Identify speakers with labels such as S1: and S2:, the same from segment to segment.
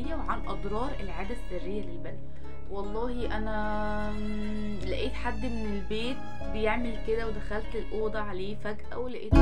S1: النفسية وعن أضرار العادة السرية للبنات والله أنا مم، لقيت حد من البيت بيعمل كده ودخلت الأوضة عليه فجأة ولقيته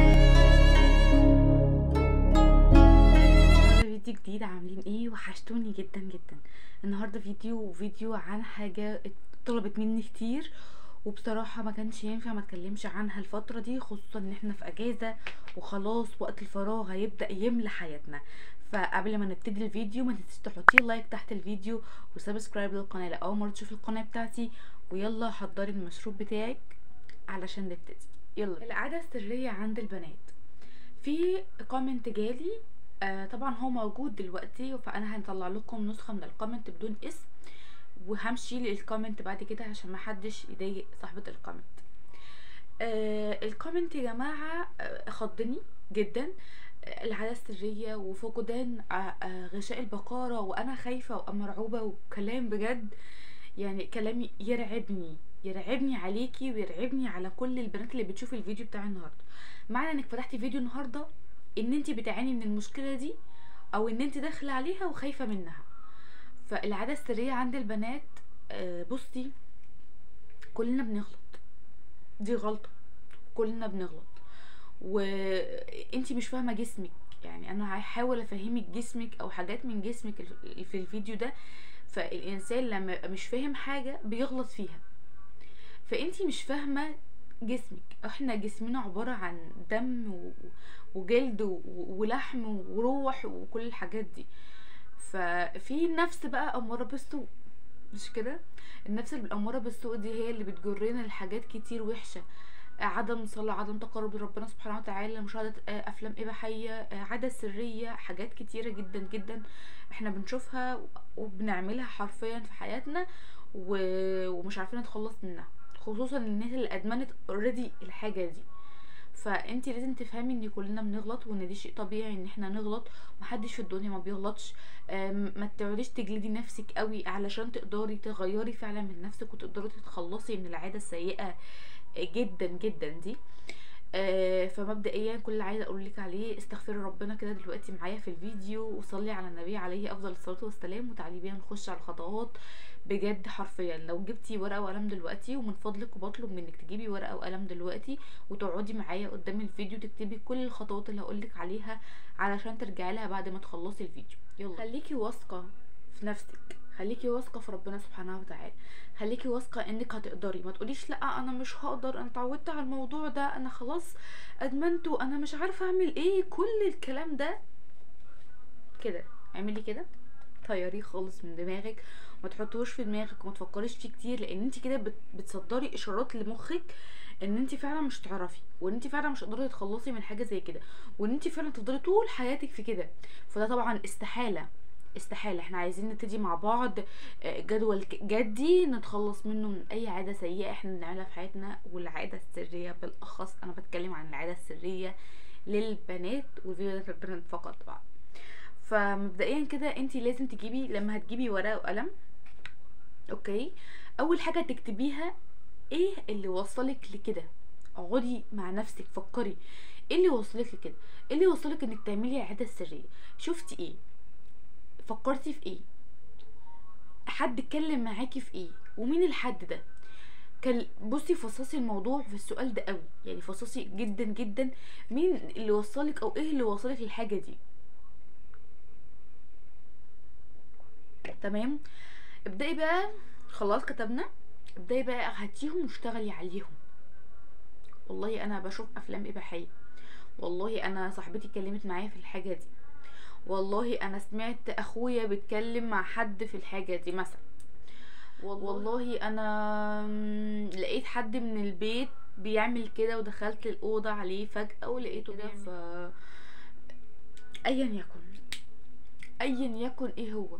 S1: النهارده فيديو جديد عاملين ايه وحشتوني جدا جدا النهارده فيديو فيديو عن حاجة طلبت مني كتير وبصراحة ما كانش ينفع ما اتكلمش عنها الفترة دي خصوصا ان احنا في اجازة وخلاص وقت الفراغ هيبدأ يملى حياتنا فقبل ما نبتدي الفيديو ما تنسيش تحطي لايك تحت الفيديو وسبسكرايب للقناة لو اول مرة تشوفي القناة بتاعتي ويلا حضري المشروب بتاعك علشان نبتدي يلا العادة السرية عند البنات في كومنت جالي آه طبعا هو موجود دلوقتي فانا هنطلع لكم نسخة من الكومنت بدون اسم وهمشي للكومنت بعد كده عشان ما حدش يضايق صاحبة الكومنت آه الكومنت يا جماعة آه خضني جدا آه العادة السرية وفقدان آه آه غشاء البقارة وانا خايفة ومرعوبة وكلام بجد يعني كلامي يرعبني يرعبني عليكي ويرعبني على كل البنات اللي بتشوف الفيديو بتاع النهارده معنى انك فتحتي فيديو النهارده ان انت بتعاني من المشكله دي او ان انت داخله عليها وخايفه منها فالعاده السريه عند البنات آه، بصي كلنا بنغلط دي غلطه كلنا بنغلط وانت مش فاهمه جسمك يعني انا هحاول افهمك جسمك او حاجات من جسمك ال- في الفيديو ده فالانسان لما يبقى مش فاهم حاجه بيغلط فيها فانتي مش فاهمه جسمك احنا جسمنا عباره عن دم و- وجلد و- ولحم وروح وكل الحاجات دي ففي نفس بقى اماره بالسوء مش كده النفس الاماره بالسوء دي هي اللي بتجرنا لحاجات كتير وحشه آه، عدم صلاة عدم تقرب لربنا سبحانه وتعالى مشاهدة آه، أفلام إباحية آه، عادة سرية حاجات كتيرة جدا جدا احنا بنشوفها وبنعملها حرفيا في حياتنا و- ومش عارفين نتخلص منها خصوصا الناس اللي ادمنت اوريدي الحاجه دي فانت لازم تفهمي ان كلنا بنغلط وان دي شيء طبيعي ان احنا نغلط محدش في الدنيا ما بيغلطش آم، ما تقعديش تجلدي نفسك قوي علشان تقدري تغيري فعلا من نفسك وتقدري تتخلصي من العاده السيئه جدا جدا دي آه، فمبدئيا كل اللي عايزه اقول لك عليه استغفري ربنا كده دلوقتي معايا في الفيديو وصلي على النبي عليه افضل الصلاه والسلام وتعالي بينا نخش على الخطوات بجد حرفيا لو جبتي ورقه وقلم دلوقتي ومن فضلك وبطلب منك تجيبي ورقه وقلم دلوقتي وتقعدي معايا قدام الفيديو تكتبي كل الخطوات اللي هقولك عليها علشان ترجعي لها بعد ما تخلصي الفيديو يلا خليكي واثقه في نفسك خليكي واثقه في ربنا سبحانه وتعالى خليكي واثقه انك هتقدري ما تقوليش لا انا مش هقدر انا اتعودت على الموضوع ده انا خلاص ادمنته انا مش عارفه اعمل ايه كل الكلام ده كده اعملي كده طيريه خالص من دماغك ما تحطوش في دماغك وما تفكريش فيه كتير لان انت كده بت- بتصدري اشارات لمخك ان انت فعلا مش تعرفي وان انت فعلا مش قادره تتخلصي من حاجه زي كده وان انت فعلا تفضلي طول حياتك في كده فده طبعا استحاله استحاله احنا عايزين نبتدي مع بعض آه، جدول ك- جدي نتخلص منه من اي عاده سيئه احنا بنعملها في حياتنا والعاده السريه بالاخص انا بتكلم عن العاده السريه للبنات والفيديو ده للبنات فقط طبعا فمبدئيا كده انت لازم تجيبي لما هتجيبي ورقه وقلم اوكي اول حاجه تكتبيها ايه اللي وصلك لكده اقعدي مع نفسك فكري ايه اللي وصلك لكده ايه اللي وصلك انك تعملي العاده السريه شفتي ايه فكرتي في ايه حد اتكلم معاكي في ايه ومين الحد ده كان بصي فصصي الموضوع في السؤال ده قوي يعني فصصي جدا جدا مين اللي وصلك او ايه اللي وصلك للحاجه دي تمام ابدأي بقى خلاص كتبنا ابدأي بقى هاتيهم واشتغلي عليهم والله انا بشوف افلام اباحيه والله انا صاحبتي اتكلمت معايا في الحاجه دي والله انا سمعت اخويا بيتكلم مع حد في الحاجه دي مثلا والله انا مم، لقيت حد من البيت بيعمل كده ودخلت الاوضه عليه فجاه ولقيته ده ف ايا يكن ايا يكن ايه هو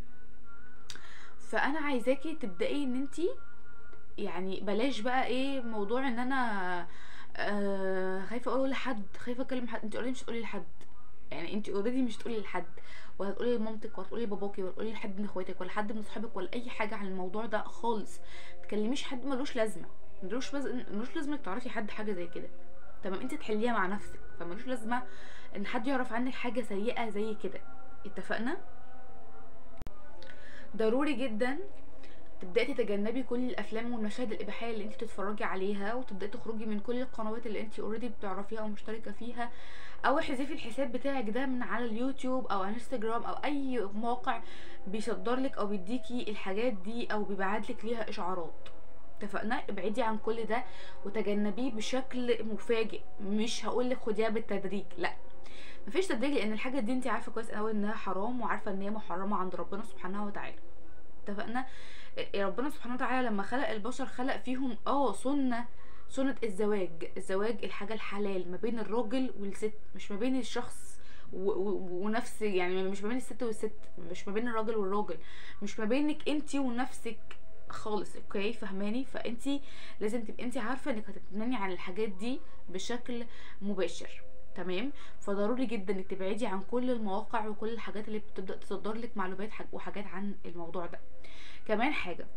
S1: فانا عايزاكي تبداي ان انتي يعني بلاش بقى ايه موضوع ان انا آه خايفه اقول لحد خايفه اكلم حد انت اوريدي مش هتقولي لحد يعني انت اوريدي مش هتقولي لحد ولا هتقولي لمامتك ولا هتقولي لباباكي ولا هتقولي لحد من اخواتك ولا حد من صحابك ولا اي حاجه عن الموضوع ده خالص ما تكلميش حد ملوش لازمه ملوش لازمه ملوش لازمه انك تعرفي حد حاجه زي كده تمام انت تحليها مع نفسك فملوش لازمه ان حد يعرف عنك حاجه سيئه زي كده اتفقنا ضروري جدا تبداي تتجنبي كل الافلام والمشاهد الاباحيه اللي انت بتتفرجي عليها وتبداي تخرجي من كل القنوات اللي انت اوريدي بتعرفيها او مشتركه فيها او احذفي الحساب بتاعك ده من على اليوتيوب او انستجرام او اي موقع بيصدر لك او بيديكي الحاجات دي او بيبعت لك ليها اشعارات اتفقنا ابعدي عن كل ده وتجنبيه بشكل مفاجئ مش هقول لك خديها بالتدريج لا مفيش تدريج لان الحاجه دي انت عارفه كويس قوي انها حرام وعارفه ان هي محرمه عند ربنا سبحانه وتعالى اتفقنا إيه ربنا سبحانه وتعالى لما خلق البشر خلق فيهم اه سنه سنه الزواج الزواج الحاجه الحلال ما بين الراجل والست مش ما بين الشخص و- و- ونفس يعني مش ما بين الست والست مش ما بين الراجل والراجل مش ما بينك انت ونفسك خالص اوكي فهماني فانت لازم تبقي انت عارفه انك هتتمني عن الحاجات دي بشكل مباشر تمام فضروري جدا انك تبعدي عن كل المواقع وكل الحاجات اللي بتبدا تصدر لك معلومات حاج- وحاجات عن الموضوع ده كمان حاجه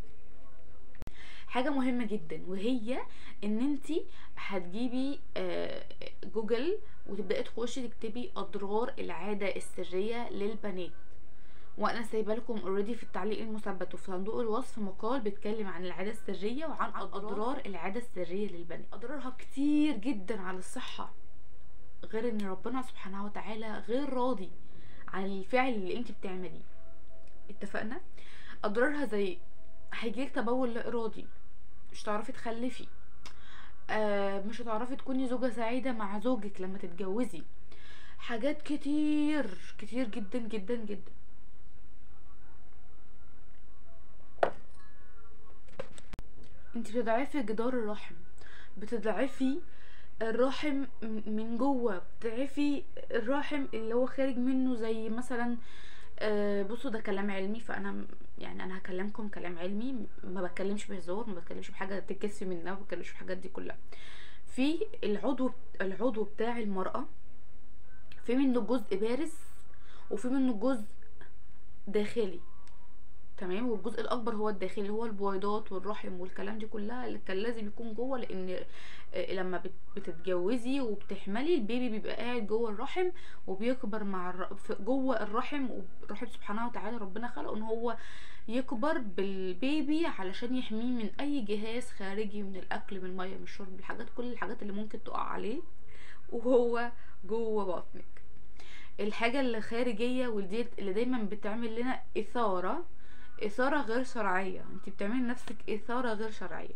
S1: حاجه مهمه جدا وهي ان انت هتجيبي آه، جوجل وتبداي تخشي تكتبي اضرار العاده السريه للبنات وانا سايبه لكم اوريدي في التعليق المثبت وفي صندوق الوصف مقال بيتكلم عن العاده السريه وعن اضرار العاده السريه للبنات اضرارها كتير جدا على الصحه غير ان ربنا سبحانه وتعالى غير راضي عن الفعل اللي انت بتعمليه اتفقنا اضرارها زي هيجيلك تبول لا ارادي مش هتعرفي تخلفي آه مش هتعرفي تكوني زوجة سعيدة مع زوجك لما تتجوزي حاجات كتير كتير جدا جدا جدا انت بتضعفي جدار الرحم بتضعفي الرحم م- من جوه بتضعفي الرحم اللي هو خارج منه زي مثلا آه، بصوا ده كلام علمي فانا م- يعني انا هكلمكم كلام علمي ما بتكلمش بهزار ما بتكلمش بحاجه تتكسفي منها ما بتكلمش في الحاجات دي كلها في العضو العضو بتاع المراه في منه جزء بارز وفي منه جزء داخلي تمام والجزء الاكبر هو الداخلي اللي هو البويضات والرحم والكلام دي كلها اللي كان لازم يكون جوه لان آه، لما بت- بتتجوزي وبتحملي البيبي بيبقى قاعد جوه الرحم وبيكبر مع الر... في- جوه الرحم والرحم سبحانه وتعالى ربنا خلقه ان هو يكبر بالبيبي علشان يحميه من اي جهاز خارجي من الاكل من الميه من الشرب الحاجات كل الحاجات اللي ممكن تقع عليه وهو جوه بطنك الحاجة اللي خارجية ودي اللي دايما بتعمل لنا إثارة إثارة غير شرعية انت بتعملي لنفسك إثارة غير شرعية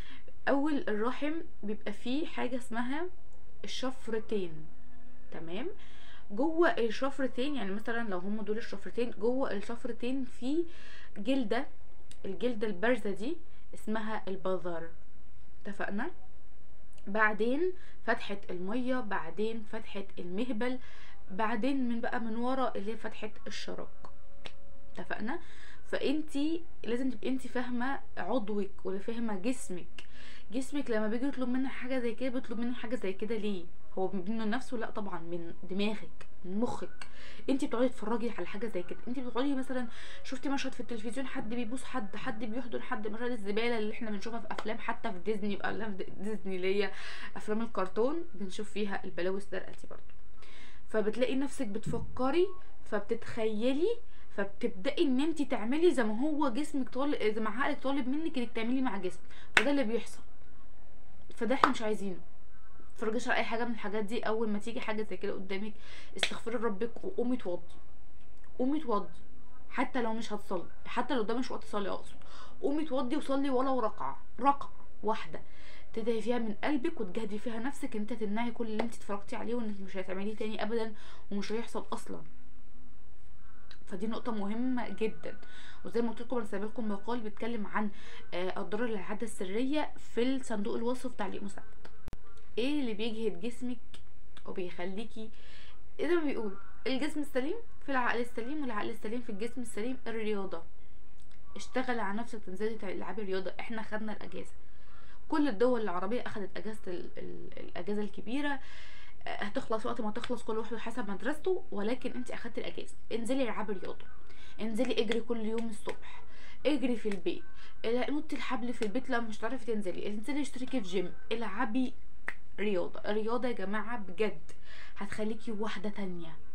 S1: أول الرحم بيبقى فيه حاجة اسمها الشفرتين تمام جوه الشفرتين يعني مثلا لو هم دول الشفرتين جوه الشفرتين في جلدة الجلدة البارزة دي اسمها البذر اتفقنا بعدين فتحة المية بعدين فتحة المهبل بعدين من بقى من ورا اللي هي فتحة الشرج اتفقنا فانتي لازم تبقي انتي فاهمة عضوك ولا فاهمة جسمك جسمك لما بيجي يطلب منك حاجة زي كده بيطلب منك حاجة زي كده ليه هو منه نفسه لا طبعا من دماغك من مخك انت بتقعدي تتفرجي على حاجه زي كده انت بتقعدي مثلا شفتي مشهد في التلفزيون حد بيبوس حد حد بيحضن حد مشاهد الزباله اللي احنا بنشوفها في افلام حتى في ديزني في افلام ديزني اللي هي افلام الكرتون بنشوف فيها البلاوي الزرقاء دي برضه فبتلاقي نفسك بتفكري فبتتخيلي فبتبداي ان انت تعملي زي ما هو جسمك طالب زي ما عقلك طالب منك انك تعملي مع جسمك فده اللي بيحصل فده احنا مش عايزينه متفرجيش على اي حاجه من الحاجات دي اول ما تيجي حاجه زي كده قدامك استغفري ربك وقومي اتوضي قومي اتوضي حتى لو مش هتصلي حتى لو ده مش وقت صلي اقصد قومي اتوضي وصلي ولو ركعه ركعه واحده تدعي فيها من قلبك وتجهدي فيها نفسك انت تمنعي كل اللي انت اتفرجتي عليه وانك مش هتعمليه تاني ابدا ومش هيحصل اصلا فدي نقطة مهمة جدا وزي ما قلت لكم انا سايبه لكم مقال بيتكلم عن آه، اضرار العادة السرية في الصندوق الوصف تعليق مثبت ايه اللي بيجهد جسمك وبيخليكي زي ما بيقول الجسم السليم في العقل السليم والعقل السليم في الجسم السليم الرياضة اشتغلي على نفسك تنزلي تلعبي رياضة احنا خدنا الاجازة كل الدول العربية اخدت اجازة ال- ال- الاجازة الكبيرة آه، هتخلص وقت ما تخلص كل واحد حسب مدرسته ولكن انت اخدتي الاجازة انزلي العبي رياضة انزلي اجري كل يوم الصبح اجري في البيت ال- نطي الحبل في البيت لو مش تعرفي تنزلي انزلي اشتركي في جيم العبي رياضة الرياضة يا جماعة بجد هتخليكي واحدة تانية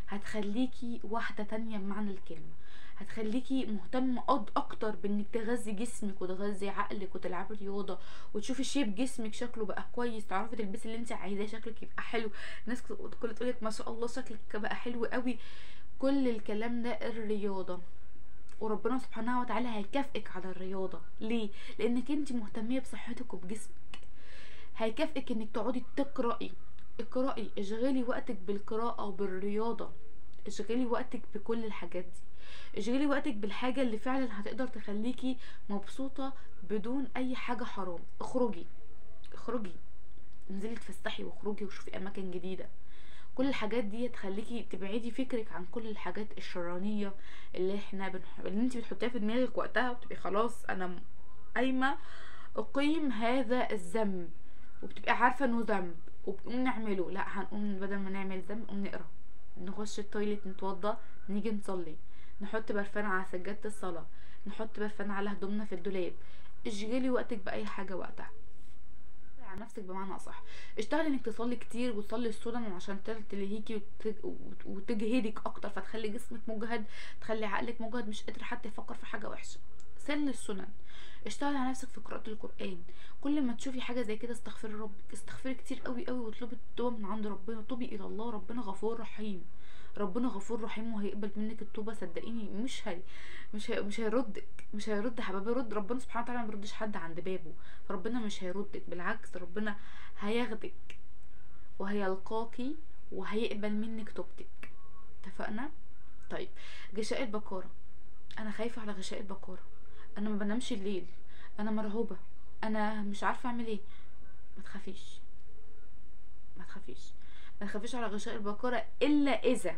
S1: هتخليكي واحده تانية بمعنى الكلمه هتخليكي مهتمة أد أكتر بإنك تغذي جسمك وتغذي عقلك وتلعبي رياضة وتشوفي شيب جسمك شكله بقى كويس تعرفي تلبسي اللي انت عايزاه شكلك يبقى حلو ناس كل تقولك ما شاء الله شكلك بقى حلو قوي كل الكلام ده الرياضة وربنا سبحانه وتعالى هيكافئك على الرياضة ليه؟ لأنك انت مهتمية بصحتك وبجسمك هيكافئك انك تقعدي تقرأي اقرأي اشغلي وقتك بالقراءة وبالرياضة اشغلي وقتك بكل الحاجات دي اشغلي وقتك بالحاجة اللي فعلا هتقدر تخليكي مبسوطة بدون اي حاجة حرام اخرجي اخرجي انزلي تفسحي واخرجي وشوفي اماكن جديدة كل الحاجات دي تخليكي تبعدي فكرك عن كل الحاجات الشرانية اللي احنا بنح... اللي انت بتحطيها في دماغك وقتها وتبقي خلاص انا م- قايمة اقيم هذا الذنب وبتبقي عارفة انه ذنب وبنقوم نعمله لا هنقوم بدل ما نعمل ذنب نقوم نقرا نخش التويليت نتوضى نيجي نصلي نحط برفان على سجادة الصلاة نحط برفان على هدومنا في الدولاب اشغلي وقتك بأي حاجة وقتها على نفسك بمعنى اصح اشتغلي انك تصلي كتير وتصلي السنن عشان تل- تلهيكي وتج- وت- وتجهدك اكتر فتخلي جسمك مجهد تخلي عقلك مجهد مش قادر حتى يفكر في حاجه وحشه سل السنن اشتغلي على نفسك في قراءة القرآن كل ما تشوفي حاجة زي كده استغفري ربك استغفري كتير قوي قوي واطلبي التوبة من عند ربنا توبي إلى الله ربنا غفور رحيم ربنا غفور رحيم وهيقبل منك التوبة صدقيني مش هي مش هي مش هيردك مش هيرد حبايبي يرد ربنا سبحانه وتعالى ما بيردش حد عند بابه فربنا مش هيردك بالعكس ربنا هياخدك وهيلقاكي وهيقبل منك توبتك اتفقنا طيب غشاء البكارة انا خايفة على غشاء البكارة انا ما بنامش الليل انا مرعوبة انا مش عارفة اعمل ايه ما تخافيش ما تخافيش ما تخافيش على غشاء البكارة الا اذا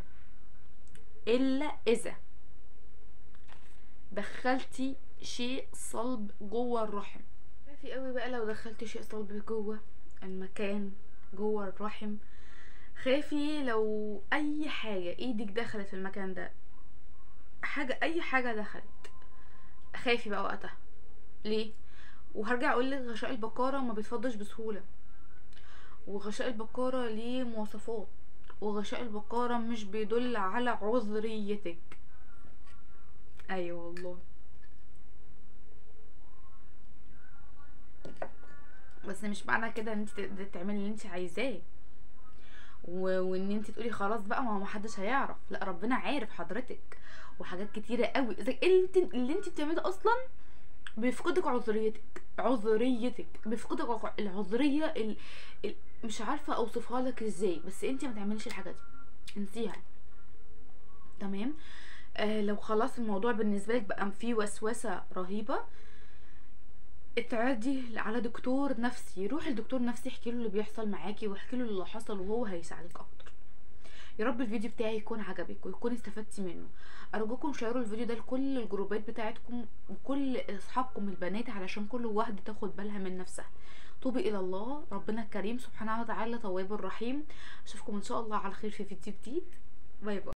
S1: الا اذا دخلتي شيء صلب جوه الرحم خافي قوي بقى لو دخلتي شيء صلب جوه المكان جوه الرحم خافي لو اي حاجة ايدك دخلت في المكان ده حاجة اي حاجة دخلت خافي بقى وقتها ليه وهرجع اقول لك غشاء البكارة ما بيتفضش بسهولة وغشاء البكارة ليه مواصفات وغشاء البكارة مش بيدل على عذريتك ايوه والله بس مش معنى كده ان انت تقدري تعملي اللي انت عايزاه و... وان انت تقولي خلاص بقى ما هو محدش هيعرف لا ربنا عارف حضرتك وحاجات كتيره قوي زي اللي انت اللي انت بتعمله اصلا بيفقدك عذريتك عذريتك بيفقدك عق- العذريه ال... ال... مش عارفه اوصفها لك ازاي بس انت ما تعمليش الحاجه دي انسيها تمام آه لو خلاص الموضوع بالنسبه لك بقى فيه وسوسه رهيبه اتعدي على دكتور نفسي روحي لدكتور نفسي احكي له اللي بيحصل معاكي واحكي له اللي حصل وهو هيساعدك اكتر يا رب الفيديو بتاعي يكون عجبك ويكون استفدتي منه ارجوكم شيروا الفيديو ده لكل الجروبات بتاعتكم وكل اصحابكم البنات علشان كل واحده تاخد بالها من نفسها توبي الى الله ربنا الكريم سبحانه وتعالى تواب الرحيم اشوفكم ان شاء الله على خير في فيديو جديد باي باي